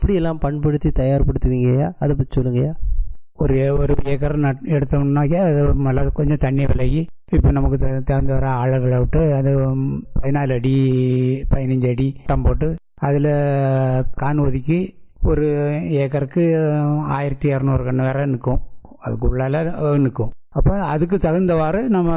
எப்படியெல்லாம் பண்படுத்தி தயார்படுத்துவீங்கய்யா அதை பற்றி சொல்லுங்கய்யா ஒரு ஒரு ஏக்கர் நட் எடுத்தோம்னாக்கா அது நல்லா கொஞ்சம் தண்ணி விலகி இப்போ நமக்கு தே- தகுந்த வர ஆளுகளை விட்டு அது பதினாலு அடி பதினஞ்சு அடி டம் போட்டு அதில் கான் ஒதுக்கி ஒரு ஏக்கருக்கு ஆயிரத்தி இரநூறு கன்று வேற நிற்கும் அதுக்குள்ளால நிற்கும் அப்போ அதுக்கு தகுந்தவாறு நம்ம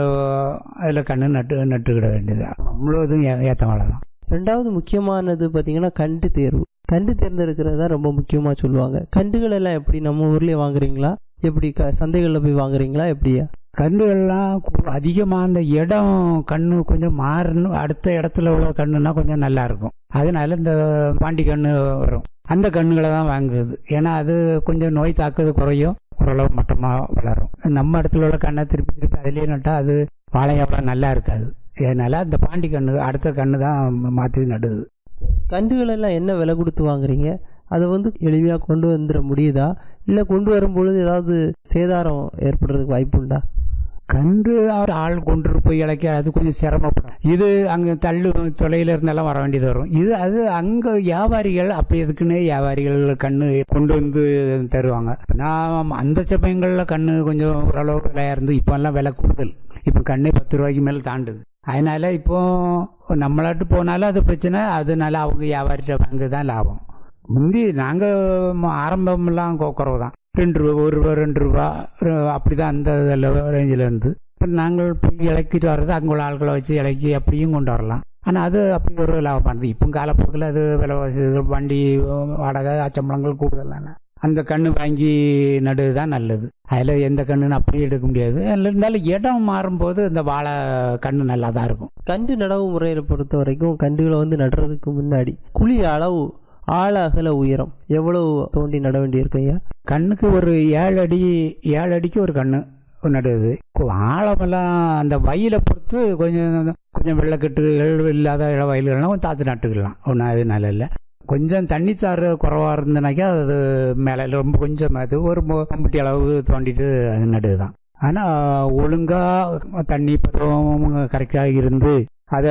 அதில் கன்று நட்டு நட்டுக்கிட வேண்டியது முழுவதும் ஏ- ஏத்த மழை தான் ரெண்டாவது முக்கியமானது பார்த்தீங்கன்னா கண்டு தேர்வு கண்டு தேர்ந்தெடுக்கிறது தான் ரொம்ப முக்கியமாக சொல்லுவாங்க கண்டுகள் எல்லாம் எப்படி நம்ம ஊர்லேயே வாங்குறீங்களா எப்படி க சந்தைகளில் போய் வாங்குறீங்களா எப்படியா கன்றுகள்லாம் அதிகமாக அந்த இடம் கண்ணு கொஞ்சம் மாறணும் அடுத்த இடத்துல உள்ள கண்ணுனா கொஞ்சம் நல்லா இருக்கும் அதனால இந்த பாண்டி கண்ணு வரும் அந்த கண்ணுகளை தான் வாங்குறது ஏன்னா அது கொஞ்சம் நோய் தாக்குறது குறையும் ஓரளவு மட்டமாக வளரும் நம்ம இடத்துல உள்ள கண்ணை திருப்பி திருப்பி அதிலேயே நட்டால் அது வாழை அவ்வளோ நல்லா இருக்காது அதனால அந்த பாண்டி கண்ணு அடுத்த கண்ணு தான் மாற்றி நடுது கண்டுகள் எல்லாம் என்ன விலை கொடுத்து வாங்குறீங்க அதை வந்து எளிமையாக கொண்டு வந்துட முடியுதா இல்லை கொண்டு வரும்பொழுது ஏதாவது சேதாரம் ஏற்படுறதுக்கு வாய்ப்பு உண்டா கன்று அவர் ஆள் கொண்டு போய் இழைக்க அது கொஞ்சம் சிரமப்படும் இது அங்கே தள்ளு தொலையில இருந்தெல்லாம் வர வேண்டியது வரும் இது அது அங்கே வியாபாரிகள் அப்படி எதுக்குன்னு வியாபாரிகள் கண்ணு கொண்டு வந்து தருவாங்க நான் அந்த சமயங்களில் கண்ணு கொஞ்சம் ஓரளவு விலையா இருந்து இப்போல்லாம் விலை கூடுதல் இப்போ கண்ணு பத்து ரூபாய்க்கு மேலே தாண்டுது அதனால இப்போ நம்மளாட்டு போனாலும் அது பிரச்சனை அதனால அவங்க வியாபாரிகிட்ட வாங்க தான் லாபம் முந்தி நாங்கள் ஆரம்பம்லாம் கொ- குறைவு தான் ரெண்டு ரூபா ஒரு ரூபா ரெண்டு ரூபா ஒரு- அப்படிதான் அந்த ரேஞ்சில் இருந்து இப்போ நாங்கள் போய் இலக்கிட்டு வர்றது அங்கே உள்ள ஆட்களை வச்சு இலக்கி அப்படியும் கொண்டு வரலாம் ஆனால் அது அப்படி ஒரு லாபமானது இப்போ காலப்போக்கில் அது விலைவாசிகள் வண்டி வாடகை அச்சம்பளங்கள் கூடுதலான அந்த கண்ணு வாங்கி நடுவது தான் நல்லது அதில் எந்த கண்ணுன்னு அப்படியே எடுக்க முடியாது அதில் இருந்தாலும் இடம் மாறும்போது இந்த வாழை கண்ணு நல்லா தான் இருக்கும் கண்டு நடவு முறையை பொறுத்த வரைக்கும் கண்டுகளை வந்து நடுறதுக்கு முன்னாடி குழி அளவு ஆழ அகல உயரம் எவ்வளவு தோண்டி நட வேண்டியிருக்கும் ஐயா கண்ணுக்கு ஒரு ஏழு அடி ஏழு அடிக்கு ஒரு கண்ணு நடுவது கு- ஆழமெல்லாம் அந்த வயலை பொறுத்து கொஞ்சம் கொஞ்சம் வெள்ளக்கட்டுகள் இல்லாத இட வயல்கள்லாம் கொஞ்சம் தாத்து நட்டுக்கலாம் ஒன்றும் அது நல்ல இல்லை கொஞ்சம் தண்ணித்தாறு குறவாக இருந்தனாக்கா அது மேலே ரொம்ப கொஞ்சம் அது ஒரு மு- கம்பட்டி அளவு தோண்டிட்டு அது நடுது தான் ஆனால் ஒழுங்காக தண்ணி பருவம் கரெக்டாக இருந்து அதை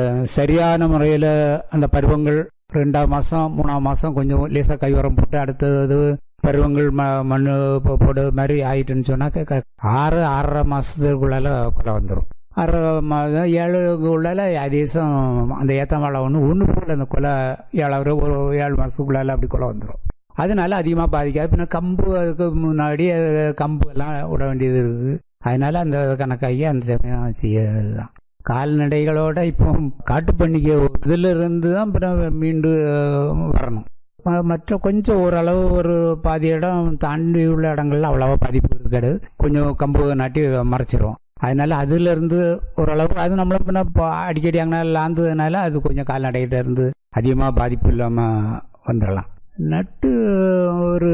சரியான முறையில் அந்த பருவங்கள் ரெண்டாம் மாதம் மூணாம் மாதம் கொஞ்சம் லேசாக கை உரம் போட்டு அடுத்தது பருவங்கள் ம மண் போ- போடு மாதிரி ஆயிட்டுன்னு சொன்னாக்க க- ஆறு ஆறரை மாதத்துக்குள்ளால கொலை வந்துடும் ஆறரை மாதம் ஏழு உள்ளால அதேசம் அந்த ஏத்த மழை ஒன்று ஒன்று போல அந்த கொலை ஏழாவது ஒரு ஏழு மாதத்துக்குள்ளால அப்படி கொலை வந்துடும் அதனால அதிகமாக பாதிக்காது பின்ன கம்பு அதுக்கு முன்னாடி அது கம்பு எல்லாம் விட வேண்டியது இருக்குது அதனால அந்த கணக்காகி அந்த சமயம் செய்யறது தான் கால்நடைகளோட இப்போ காட்டுப்பண்ணிக்கை இதுல இருந்து தான் அப்புறம் மீண்டு அஹ், வரணும் ம- மற்ற கொஞ்சம் ஓரளவு ஒரு பாதி இடம் தாண்டி உள்ள இடங்கள்ல அவ்வளவா பாதிப்பு இருக்காது கொஞ்சம் கம்பு நாட்டி மறைச்சிரும் அதனால அதுல இருந்து ஓரளவு அது நம்மள பின்ன ப- அடிக்கடி அங்கே லாந்ததுனால அது கொஞ்சம் கால்நடைகிட்ட இருந்து அதிகமாக பாதிப்பு இல்லாம வந்துடலாம் நட்டு ஒரு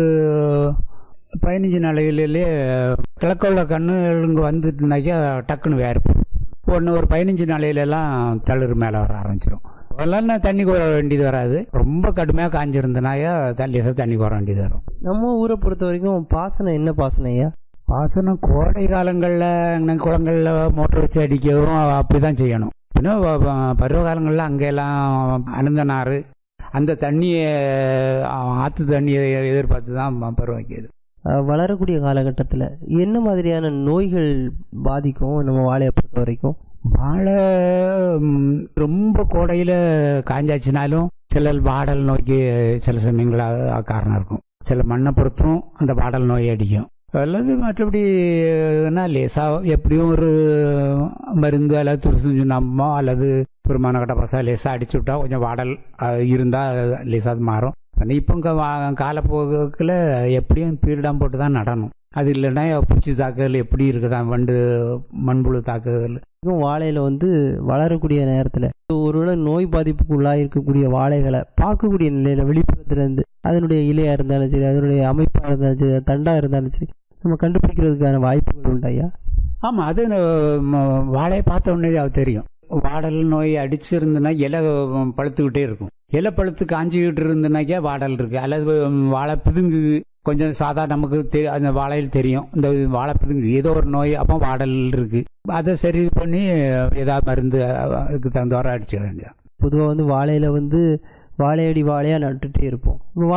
பதினஞ்சு நாளைகளிலே கிழக்குள்ள கண்ணு இங்கே வந்துட்டுனாக்கா டக்குன்னு வேறுப்போம் ஒன்று ஒரு பதினஞ்சு நாளையிலலாம் தளிர் மேலே வர ஆரம்பிச்சிடும் அதெல்லாம் தண்ணி கோர வேண்டியது வராது ரொம்ப கடுமையாக காஞ்சிருந்தனாக்கா தள்ளியசா தண்ணி கோர வேண்டியது வரும் நம்ம ஊரை பொறுத்த வரைக்கும் பாசனம் என்ன பாசனம் ஐயா பாசனம் கோடை காலங்களில் குளங்களில் மோட்டர் வச்சு அடிக்கவும் அப்படி தான் செய்யணும் இன்னும் வ- வ- பருவ காலங்களில் அங்கெல்லாம் அனந்த நாறு அந்த தண்ணியை ஆற்று தண்ணியை எதிர்பார்த்து தான் பருவம் வைக்கிறது அஹ், வளரக்கூடிய காலகட்டத்தில் என்ன மாதிரியான நோய்கள் பாதிக்கும் நம்ம வாழையை பொறுத்த வரைக்கும் வாழை ம், ரொம்ப கோடையில் காஞ்சாச்சுனாலும் சில வாடல் நோய்க்கு சில சமயங்களாக காரணம் இருக்கும் சில மண்ணை பொறுத்தும் அந்த வாடல் நோய் அடிக்கும் அல்லது மற்றபடி என்ன லேசாக எப்படியும் ஒரு மருந்து அல்லது துருசு சுண்ணாம்போ அல்லது ஒரு மனக்கட்ட பசா லேசாக அடிச்சு விட்டா கொஞ்சம் வாடல் இருந்தால் லேசாக அது மாறும் ஆனா இப்போ க- காலப்போக்கில் எப்படியும் பீரிடாம் போட்டு தான் நடணும் அது இல்லைன்னா பூச்சி தாக்குதல் எப்படி இருக்குதா வண்டு மண்புழு தாக்குதல் இதுவும் வாழையில வந்து வளரக்கூடிய நேரத்தில் ஒருவேளை நோய் பாதிப்புக்கு உள்ளாயிருக்கக்கூடிய வாழைகளை பார்க்கக்கூடிய நிலையில வெளிப்புறத்துல இருந்து அதனுடைய இலையா இருந்தாலும் சரி அதனுடைய அமைப்பா இருந்தாலும் சரி தண்டா இருந்தாலும் சரி நம்ம கண்டுபிடிக்கிறதுக்கான வாய்ப்புகள் உண்டாயா ஆமாம் அது ம, வாழையை பார்த்த உடனே அது தெரியும் வாடல் நோய் அடிச்சிருந்துன்னா இலை ம், பழுத்துக்கிட்டே இருக்கும் இலை பழுத்து காஞ்சிக்கிட்டு இருந்துனாக்கா வாடல் இருக்கு அல்லது ம், வாழை பிதுங்கு கொஞ்சம் சாதா நமக்கு தெ அந்த வாழையில் தெரியும் இந்த வாழை பிதுங்கு ஏதோ ஒரு நோய் அப்போ வாடல் இருக்கு அதை சரி பண்ணி ஏதாவது மருந்து அஹ், அதுக்கு தகுந்தவாறு அடிச்சிட வேண்டியது பொதுவாக வந்து வாழையில வந்து வாழையடி வாழையா நட்டுட்டே இருப்போம் இப்ப